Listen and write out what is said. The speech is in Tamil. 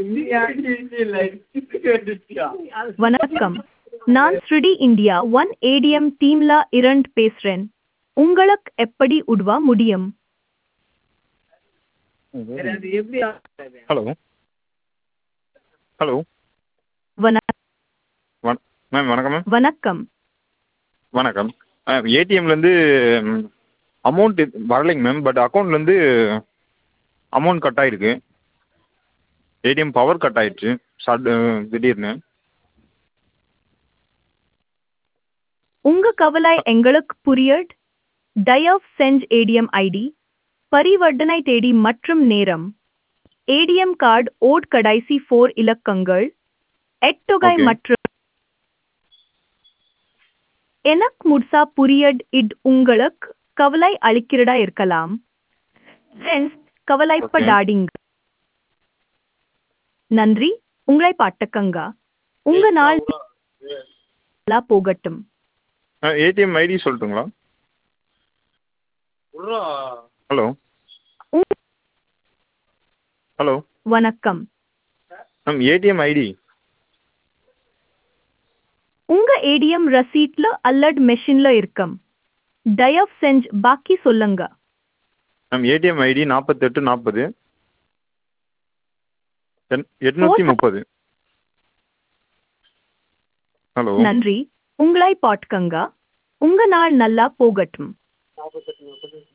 வணக்கம் நான் ஸ்ருடி இந்தியா ஒன் ஏடிஎம் டீம்ல இரண்டு பேசுறேன் உங்களுக்கு எப்படி உதவ முடியும் ஹலோ ஹலோ வண வண மேம் வணக்கம் மேம் வணக்கம் வணக்கம் ஏடிஎம்லேருந்து அமௌண்ட் வரலைங்க மேம் பட் அக்கௌண்ட்லேருந்து அமௌண்ட் கட் ஆகிருக்கு ஏடிஎம் பவர் கட் ஆகிடுச்சு சட் திடீர்னு உங்க கவலை எங்களுக்கு புரியட் தயவு செஞ்சு ஏடிஎம் ஐடி பரிவர்த்தனை தேதி மற்றும் நேரம் ஏடிஎம் கார்டு ஓட் கடைசி ஃபோர் இலக்கங்கள் எட்டொகை Okay. மற்றும் எனக்கு முழுசா புரியட் இட் உங்களுக்கு கவலை அளிக்கிறதா இருக்கலாம் Friends, கவலைப்படாதீங்க நன்றி உங்களை பாட்டுக்கங்க உங்க நாள் நல்லா போகட்டும் ஏடிஎம் ஐடி சொல்லட்டுங்களா ஹலோ ஹலோ வணக்கம் மேம் ஏடிஎம் ஐடி உங்க ஏடிஎம் ரசீட்ல அல்லது மெஷின்ல இருக்கும் தயவு செஞ்சு பாக்கி சொல்லுங்க மேம் ஏடிஎம் ஐடி நாற்பத்தெட்டு நாற்பது எட்நூற்றி முப்பது ஹலோ நன்றி உங்களை பாட்டுக்கங்க உங்க நாள் நல்லா போகட்டும்